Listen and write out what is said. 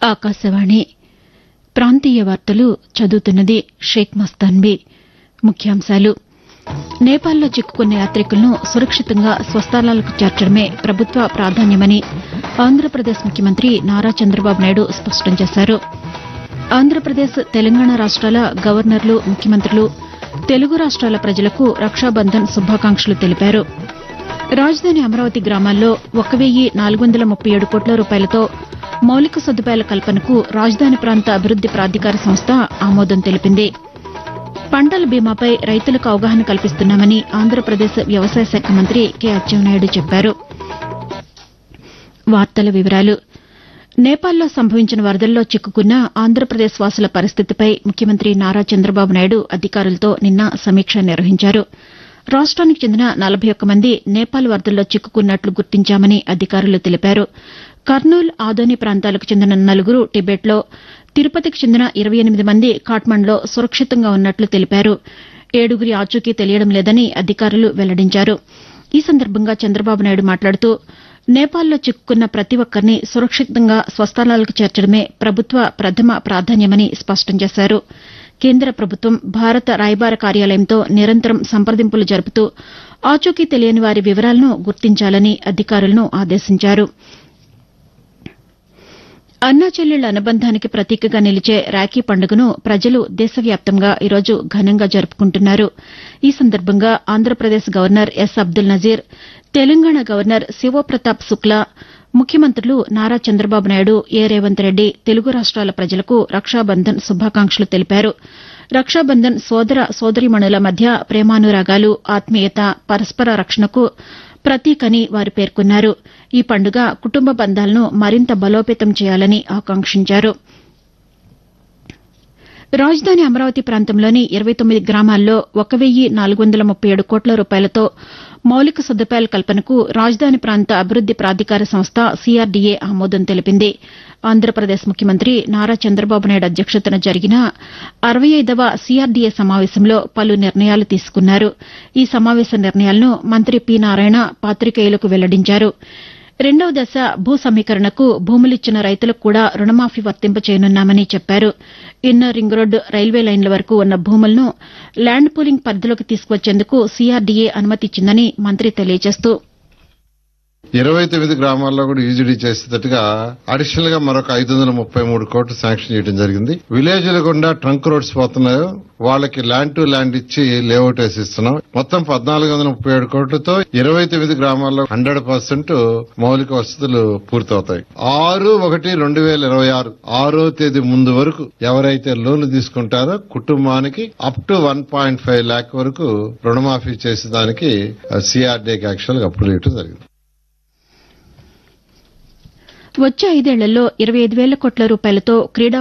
ఆకాశవాణి ప్రాంతీయ వార్తలు చదువుతున్నది షేక్ మస్తాన్బీ ముఖ్యాంశాలు నేపాల్లో చిక్కుకున్న యాతికులను సురక్షితంగా స్వస్థలాలకు చేర్చడమే ప్రభుత్వ ప్రాధాన్యమని ఆంధ్రప్రదేశ్ ముఖ్యమంత్రి నారా చంద్రబాబు నాయుడు స్పష్టం చేశారు ఆంధ్రప్రదేశ్ తెలంగాణ రాష్ట్రాల గవర్నర్లు ముఖ్యమంత్రులు తెలుగు రాష్ట్రాల ప్రజలకు రక్షాబంధన్ శుభాకాంక్షలు తెలిపారు రాజధాని అమరావతి గ్రామాల్లో ఒక వెయ్యి నాలుగు వందల ముప్పై ఏడు కోట్ల రూపాయలతో మౌలిక సదుపాయాల కల్పనకు రాజధాని ప్రాంత అభివృద్ది ప్రాధికార సంస్థ ఆమోదం తెలిపింది పంటల బీమాపై రైతులకు అవగాహన కల్పిస్తున్నామని ఆంధ్రప్రదేశ్ వ్యవసాయ శాఖ మంత్రి కె అచ్చెన్నాయుడు చెప్పారు వార్తల వివరాలు నేపాల్లో సంభవించిన వరదల్లో చిక్కుకున్న ఆంధ్రప్రదేశ్ వాసుల పరిస్థితిపై ముఖ్యమంత్రి నారా చంద్రబాబు నాయుడు అధికారులతో నిన్న సమీక్ష నిర్వహించారు రాష్ట్రానికి చెందిన నలభై ఒక్క మంది నేపాల్ వరదల్లో చిక్కుకున్నట్లు గుర్తించామని అధికారులు తెలిపారు కర్నూలు ఆదోని ప్రాంతాలకు చెందిన నలుగురు టిబెట్లో తిరుపతికి చెందిన ఇరవై ఎనిమిది మంది కాట్మండ్లో సురక్షితంగా ఉన్నట్లు తెలిపారు ఏడుగురి ఆచూకీ తెలియడం లేదని అధికారులు వెల్లడించారు ఈ సందర్భంగా చంద్రబాబు నాయుడు మాట్లాడుతూ నేపాల్లో చిక్కుకున్న ప్రతి ఒక్కరిని సురక్షితంగా స్వస్థలాలకు చేర్చడమే ప్రభుత్వ ప్రథమ ప్రాధాన్యమని స్పష్టం చేశారు కేంద్ర ప్రభుత్వం భారత రాయబార కార్యాలయంతో నిరంతరం సంప్రదింపులు జరుపుతూ ఆచూకీ తెలియని వారి వివరాలను గుర్తించాలని అధికారులను ఆదేశించారు అన్నా చెల్లెళ్ల అనుబంధానికి ప్రతీకగా నిలిచే రాఖీ పండుగను ప్రజలు దేశవ్యాప్తంగా ఈరోజు ఘనంగా జరుపుకుంటున్నారు ఈ సందర్భంగా Andhra Pradesh governor S Abdul Nazeer Telangana governor Shiv Pratap Shukla ముఖ్యమంత్రులు నారా చంద్రబాబు నాయుడు ఏ రేవంత్ రెడ్డి తెలుగు రాష్ట్రాల ప్రజలకు రక్షాబంధన్ శుభాకాంక్షలు తెలిపారు రక్షాబంధన్ సోదర సోదరీమణుల మధ్య ప్రేమానురాగాలు ఆత్మీయత పరస్పర రక్షణకు ప్రతీకని వారు పేర్కొన్నారు ఈ పండుగ కుటుంబ బంధాలను మరింత బలోపేతం చేయాలని ఆకాంక్షించారు రాజధాని అమరావతి ప్రాంతంలోని ఇరవై తొమ్మిది గ్రామాల్లో ఒక వెయ్యి నాలుగు వందల ముప్పై ఏడు కోట్ల రూపాయలతో మౌలిక సదుపాయాల కల్పనకు రాజధాని ప్రాంత అభివృద్ది ప్రాధికార సంస్థ సీఆర్డీఏ ఆమోదం తెలిపింది ఆంధ్రప్రదేశ్ ముఖ్యమంత్రి నారా చంద్రబాబు నాయుడు అధ్యక్షతన జరిగిన అరవై ఐదవ సీఆర్డీఏ సమావేశంలో పలు నిర్ణయాలు తీసుకున్నారు ఈ సమావేశ నిర్ణయాలను మంత్రి పి నారాయణ పాతికేయులకు వెల్లడించారు రెండవ దశ భూ సమీకరణకు భూములిచ్చిన రైతులకు కూడా రుణమాఫీ వర్తింపచేయనున్నామని చెప్పారు ఇన్నర్ రింగ్ రోడ్డు రైల్వే లైన్ల వరకు ఉన్న భూములను ల్యాండ్ పూలింగ్ పరిధిలోకి తీసుకువచ్చేందుకు సీఆర్డీఏ అనుమతి ఇచ్చిందని మంత్రి తెలియజేస్తూ ఇరవై తొమ్మిది గ్రామాల్లో కూడా యూజీడీ చేసేటట్టుగా అడిషనల్ గా మరొక ఐదు వందల ముప్పై మూడు కోట్లు శాంక్షన్ చేయడం జరిగింది విలేజ్ల గుండా ట్రంక్ రోడ్స్ పోతున్నాయో వాళ్ళకి ల్యాండ్ టు ల్యాండ్ ఇచ్చి లేఅవుట్ వేసి ఇస్తున్నాం మొత్తం పద్నాలుగు వందల ముప్పై ఏడు కోట్లతో ఇరవై తొమ్మిది గ్రామాల్లో హండ్రెడ్ పర్సెంట్ మౌలిక వసతులు పూర్తవుతాయి ఆరు ఒకటి రెండు వేల ఇరవై ఆరు ఆరో తేదీ ముందు వరకు ఎవరైతే లోన్లు తీసుకుంటారో కుటుంబానికి up to one point five lakh వరకు రుణమాఫీ చేసేదానికి సిఆర్డీకి యాక్చువల్ గా అప్రూవ్ చేయడం జరిగింది వచ్చే ఐదేళ్లలో ఇరవై ఐదు వేల కోట్ల రూపాయలతో క్రీడా